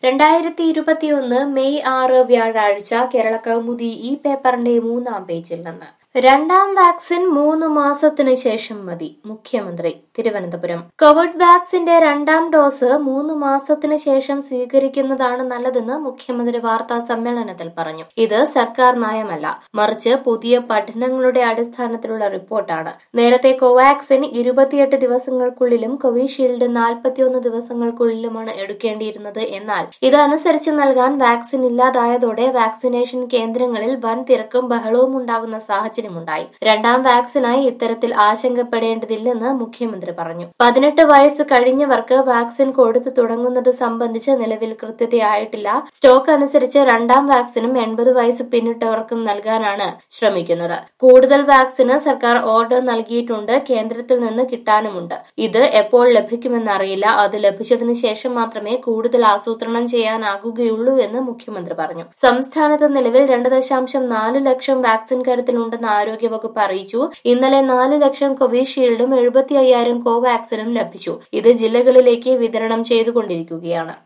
രണ്ടായിരത്തി ഇരുപത്തിയൊന്ന് മെയ് ആറ് വ്യാഴാഴ്ച കേരള കൗമുദി ഈ പേപ്പറിന്റെ മൂന്നാം പേജിൽ നിന്ന് രണ്ടാം വാക്സിൻ മൂന്ന് മാസത്തിനു ശേഷം മതി മുഖ്യമന്ത്രി തിരുവനന്തപുരം കോവിഡ് വാക്സിന്റെ രണ്ടാം ഡോസ് മൂന്ന് മാസത്തിനു ശേഷം സ്വീകരിക്കുന്നതാണ് നല്ലതെന്ന് മുഖ്യമന്ത്രി വാർത്താ സമ്മേളനത്തിൽ പറഞ്ഞു ഇത് സർക്കാർ നയമല്ല മറിച്ച് പുതിയ പഠനങ്ങളുടെ അടിസ്ഥാനത്തിലുള്ള റിപ്പോർട്ടാണ് നേരത്തെ കോവാക്സിൻ ഇരുപത്തിയെട്ട് ദിവസങ്ങൾക്കുള്ളിലും കോവിഷീൽഡ് നാൽപ്പത്തിയൊന്ന് ദിവസങ്ങൾക്കുള്ളിലുമാണ് എടുക്കേണ്ടിയിരുന്നത് എന്നാൽ ഇതനുസരിച്ച് നൽകാൻ വാക്സിൻ ഇല്ലാതായതോടെ വാക്സിനേഷൻ കേന്ദ്രങ്ങളിൽ വൻ തിരക്കും ബഹളവും ഉണ്ടാകുന്ന സാഹചര്യമുണ്ടായി രണ്ടാം വാക്സിനായി ഇത്തരത്തിൽ ആശങ്കപ്പെടേണ്ടതില്ലെന്ന് മുഖ്യമന്ത്രി പറഞ്ഞു പതിനെട്ട് വയസ്സ് കഴിഞ്ഞവർക്ക് വാക്സിൻ കൊടുത്തു തുടങ്ങുന്നത് സംബന്ധിച്ച് നിലവിൽ കൃത്യതയായിട്ടില്ല സ്റ്റോക്ക് അനുസരിച്ച് രണ്ടാം വാക്സിനും എൺപത് വയസ്സ് പിന്നിട്ടവർക്കും നൽകാനാണ് ശ്രമിക്കുന്നത് കൂടുതൽ വാക്സിന് സർക്കാർ ഓർഡർ നൽകിയിട്ടുണ്ട് കേന്ദ്രത്തിൽ നിന്ന് കിട്ടാനുമുണ്ട് ഇത് എപ്പോൾ ലഭിക്കുമെന്നറിയില്ല അത് ലഭിച്ചതിനു ശേഷം മാത്രമേ കൂടുതൽ ആസൂത്രണം ചെയ്യാനാകുകയുള്ളൂ എന്ന് മുഖ്യമന്ത്രി പറഞ്ഞു സംസ്ഥാനത്ത് നിലവിൽ രണ്ട് ദശാംശം നാല് ലക്ഷം വാക്സിൻ കരുത്തിലുണ്ടെന്ന് ആരോഗ്യവകുപ്പ് അറിയിച്ചു ഇന്നലെ നാല് ലക്ഷം കോവിഷീൽഡും എഴുപത്തി അയ്യായിരം കോവാക്സിനും ലഭിച്ചു ഇത് ജില്ലകളിലേക്ക് വിതരണം ചെയ്തുകൊണ്ടിരിക്കുകയാണ്